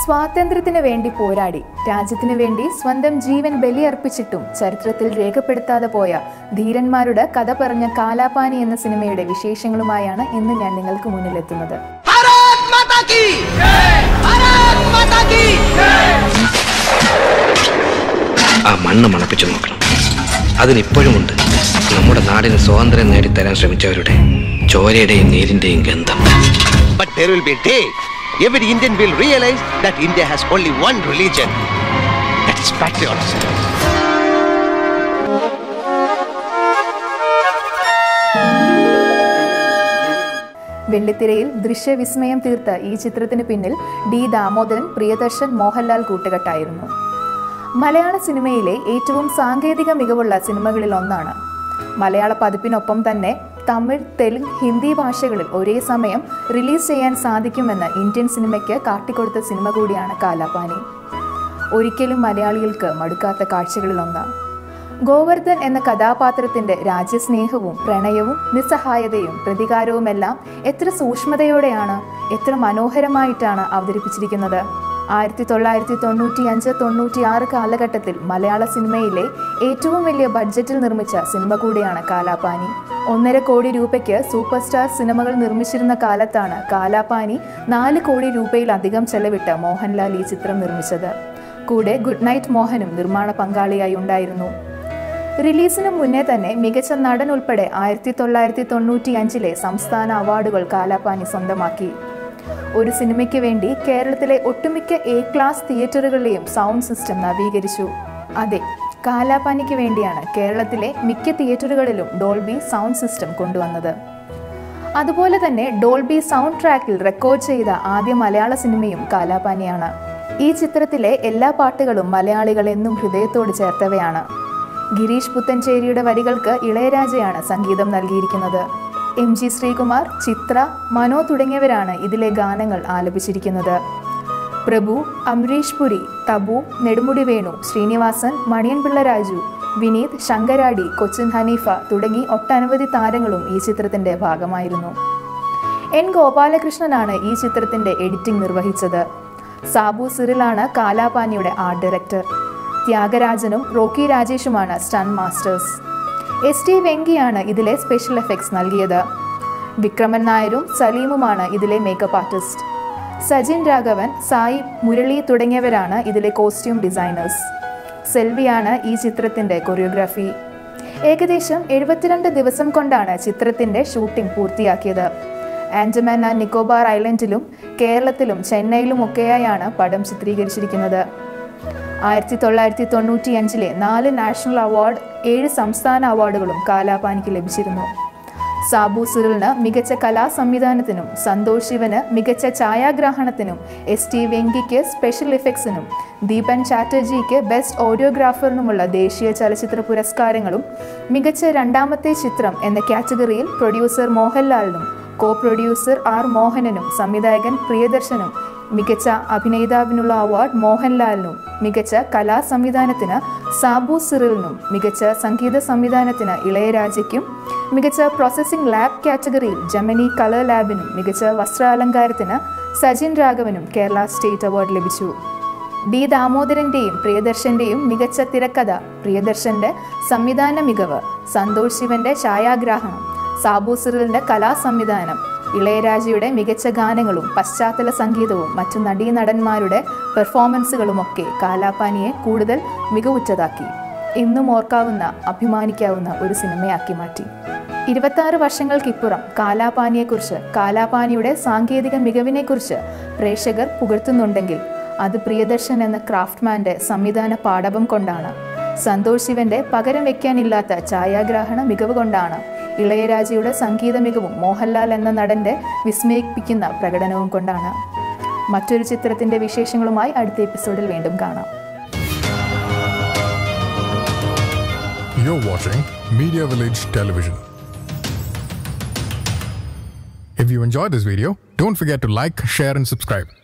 സ്വാതന്ത്ര്യത്തിന് വേണ്ടി പോരാടി രാജ്യത്തിന് വേണ്ടി സ്വന്തം ജീവൻ ബലിയർപ്പിച്ചിട്ടും ചരിത്രത്തിൽ രേഖപ്പെടുത്താതെ പോയ ധീരന്മാരുടെ കഥ പറഞ്ഞ കാലാപാനി എന്ന സിനിമയുടെ വിശേഷങ്ങളുമായാണ് ഇന്ന് ഞാൻ നിങ്ങൾക്ക് മുന്നിലെത്തുന്നത് भारत माता की भारत माता की ആ മണ്ണ് മണപ്പിച്ചു നോക്കണം അതിനിപ്പോഴുമുണ്ട് നമ്മുടെ നാടിന് സ്വാതന്ത്ര്യം നേടിത്തരാൻ ശ്രമിച്ചവരുടെ ചോരയുടെയും നീരിന്റെയും ഗന്ധം But there will be a day every Indian will realize that India has only one religion. That is patriotism. വെള്ളിത്തിരയിൽ ദൃശ്യവിസ്മയം തീർത്ത ഈ ചിത്രത്തിന് പിന്നിൽ ഡി ദാമോദരൻ പ്രിയദർശൻ മോഹൻലാൽ കൂട്ടുകെട്ടായിരുന്നു മലയാള സിനിമയിലെ ഏറ്റവും സാങ്കേതിക മികവുള്ള സിനിമകളിൽ ഒന്നാണ് മലയാള പതിപ്പിനൊപ്പം തന്നെ തമിഴ് തെലുങ്ക് ഹിന്ദി ഭാഷകളിൽ ഒരേ സമയം റിലീസ് ചെയ്യാൻ സാധിക്കുമെന്ന് ഇന്ത്യൻ സിനിമയ്ക്ക് കാട്ടിക്കൊടുത്ത സിനിമ കൂടിയാണ് കാലാപാനി ഒരിക്കലും മലയാളികൾക്ക് മടുക്കാത്ത കാഴ്ചകളിലൊന്ന് ഗോവർദ്ധൻ എന്ന കഥാപാത്രത്തിന്റെ രാജ്യസ്നേഹവും പ്രണയവും നിസ്സഹായതയും പ്രതികാരവുമെല്ലാം എത്ര സൂക്ഷ്മതയോടെയാണ് എത്ര മനോഹരമായിട്ടാണ് അവതരിപ്പിച്ചിരിക്കുന്നത് ആയിരത്തി തൊള്ളായിരത്തി തൊണ്ണൂറ്റി അഞ്ച് തൊണ്ണൂറ്റി ആറ് കാലഘട്ടത്തിൽ മലയാള സിനിമയിലെ ഏറ്റവും വലിയ ബഡ്ജറ്റിൽ നിർമ്മിച്ച സിനിമ കൂടിയാണ് കാലാപാനി ഒന്നര കോടി രൂപയ്ക്ക് സൂപ്പർ സ്റ്റാർ സിനിമകൾ നിർമ്മിച്ചിരുന്ന കാലത്താണ് കാലാപാനി നാല് കോടി രൂപയിലധികം ചെലവിട്ട് മോഹൻലാൽ ഈ ചിത്രം നിർമ്മിച്ചത് കൂടെ ഗുഡ് നൈറ്റ് മോഹനും നിർമ്മാണ പങ്കാളിയായി ഉണ്ടായിരുന്നു റിലീസിന് മുന്നേ തന്നെ മികച്ച നടൻ ഉൾപ്പെടെ ആയിരത്തി തൊള്ളായിരത്തി തൊണ്ണൂറ്റി അഞ്ചിലെ സംസ്ഥാന അവാർഡുകൾ കാലാപാനി സ്വന്തമാക്കി ഒരു സിനിമയ്ക്ക് വേണ്ടി കേരളത്തിലെ ഒട്ടുമിക്ക എ ക്ലാസ് തിയേറ്ററുകളിലെയും സൗണ്ട് സിസ്റ്റം നവീകരിച്ചു അതെ കാലാപാനിക്ക് വേണ്ടിയാണ് കേരളത്തിലെ മിക്ക തിയേറ്ററുകളിലും ഡോൾബി സൗണ്ട് സിസ്റ്റം കൊണ്ടുവന്നത് അതുപോലെ തന്നെ ഡോൾബി സൗണ്ട് ട്രാക്കിൽ റെക്കോർഡ് ചെയ്ത ആദ്യ മലയാള സിനിമയും കാലാപാനിയാണ് ഈ ചിത്രത്തിലെ എല്ലാ പാട്ടുകളും മലയാളികൾ എന്നും ഹൃദയത്തോട് ചേർത്തവയാണ് ഗിരീഷ് പുത്തഞ്ചേരിയുടെ വരികൾക്ക് ഇളയരാജയാണ് സംഗീതം നൽകിയിരിക്കുന്നത് എം ജി ശ്രീകുമാർ ചിത്ര മനോ തുടങ്ങിയവരാണ് ഇതിലെ ഗാനങ്ങൾ ആലപിച്ചിരിക്കുന്നത് പ്രഭു അമരീഷ് പുരി തബു നെടുമുടി വേണു ശ്രീനിവാസൻ മണിയൻപിള്ള രാജു വിനീത് ശങ്കരാടി കൊച്ചിൻ ഹനീഫ തുടങ്ങി ഒട്ടനവധി താരങ്ങളും ഈ ചിത്രത്തിന്റെ ഭാഗമായിരുന്നു എൻ ഗോപാലകൃഷ്ണനാണ് ഈ ചിത്രത്തിന്റെ എഡിറ്റിംഗ് നിർവഹിച്ചത് സാബു സിറിലാണ് കാലാപാനിയുടെ ആർട്ട് ഡയറക്ടർ ത്യാഗരാജനും റോക്കി രാജേഷുമാണ് സ്റ്റൺ മാസ്റ്റേഴ്സ് എസ് ടി വെങ്കിയാണ് ഇതിലെ സ്പെഷ്യൽ എഫക്ട്സ് നൽകിയത് വിക്രമൻ നായരും സലീമുമാണ് ഇതിലെ മേക്കപ്പ് ആർട്ടിസ്റ്റ് സജിൻ രാഘവൻ സായി മുരളി തുടങ്ങിയവരാണ് ഇതിലെ കോസ്റ്റ്യൂം ഡിസൈനേഴ്സ് സെൽവിയാണ് ഈ ചിത്രത്തിൻ്റെ കൊറിയോഗ്രാഫി ഏകദേശം എഴുപത്തിരണ്ട് ദിവസം കൊണ്ടാണ് ചിത്രത്തിൻ്റെ ഷൂട്ടിംഗ് പൂർത്തിയാക്കിയത് ആൻഡമാൻ ആൻഡ് നിക്കോബാർ ഐലൻഡിലും കേരളത്തിലും ചെന്നൈയിലുമൊക്കെയായാണ് പടം ചിത്രീകരിച്ചിരിക്കുന്നത് ആയിരത്തി തൊള്ളായിരത്തി തൊണ്ണൂറ്റി അഞ്ചിലെ നാല് നാഷണൽ അവാർഡ് ഏഴ് സംസ്ഥാന അവാർഡുകളും കാലാപാനിക്ക് ലഭിച്ചിരുന്നു സാബു സിറിലിന് മികച്ച കലാ സംവിധാനത്തിനും സന്തോഷ് ശിവന് മികച്ച ഛായാഗ്രാഹണത്തിനും എസ് ടി വെങ്കിക്ക് സ്പെഷ്യൽ ഇഫക്ട്സിനും ദീപൻ ചാറ്റർജിക്ക് ബെസ്റ്റ് ഓഡിയോഗ്രാഫറിനുമുള്ള ദേശീയ ചലച്ചിത്ര പുരസ്കാരങ്ങളും മികച്ച രണ്ടാമത്തെ ചിത്രം എന്ന കാറ്റഗറിയിൽ പ്രൊഡ്യൂസർ മോഹൻലാലിനും കോ പ്രൊഡ്യൂസർ ആർ മോഹനനും സംവിധായകൻ പ്രിയദർശനും മികച്ച അഭിനേതാവിനുള്ള അവാർഡ് മോഹൻലാലിനും മികച്ച കലാ സംവിധാനത്തിന് സാബു സിറിലിനും മികച്ച സംഗീത സംവിധാനത്തിന് ഇളയരാജയ്ക്കും മികച്ച പ്രോസസ്സിംഗ് ലാബ് കാറ്റഗറിയിൽ ജമനി കളർ ലാബിനും മികച്ച വസ്ത്രാലങ്കാരത്തിന് സജിൻ രാഘവനും കേരള സ്റ്റേറ്റ് അവാർഡ് ലഭിച്ചു ഡി ദാമോദരന്റെയും പ്രിയദർശന്റെയും മികച്ച തിരക്കഥ പ്രിയദർശന്റെ സംവിധാന മികവ് സന്തോഷ് ശിവന്റെ ഛായാഗ്രാഹണം സാബു സിറിലിന്റെ കലാ സംവിധാനം ഇളയരാജയുടെ മികച്ച ഗാനങ്ങളും പശ്ചാത്തല സംഗീതവും മറ്റു നടീനടന്മാരുടെ പെർഫോമൻസുകളുമൊക്കെ കാലാപാനിയെ കൂടുതൽ മികവുറ്റതാക്കി ഇന്നും ഓർക്കാവുന്ന അഭിമാനിക്കാവുന്ന ഒരു സിനിമയാക്കി മാറ്റി ഇരുപത്താറ് വർഷങ്ങൾക്കിപ്പുറം കാലാപാനിയെക്കുറിച്ച് കാലാപാനിയുടെ സാങ്കേതിക മികവിനെക്കുറിച്ച് പ്രേക്ഷകർ പുകഴ്ത്തുന്നുണ്ടെങ്കിൽ അത് പ്രിയദർശൻ എന്ന ക്രാഫ്റ്റ്മാന്റെ സംവിധാന പാടവം കൊണ്ടാണ് സന്തോഷ് ശിവന്റെ പകരം വെക്കാനില്ലാത്ത ഛായാഗ്രാഹണ മികവ് കൊണ്ടാണ് ഇളയരാജയുടെ സംഗീത മികവും മോഹൻലാൽ എന്ന നടന്റെ വിസ്മയിപ്പിക്കുന്ന പ്രകടനവും കൊണ്ടാണ് മറ്റൊരു ചിത്രത്തിന്റെ വിശേഷങ്ങളുമായി അടുത്ത എപ്പിസോഡിൽ വീണ്ടും കാണാം You're watching Media Village Television. If you enjoyed this video, don't forget to like, share, and subscribe.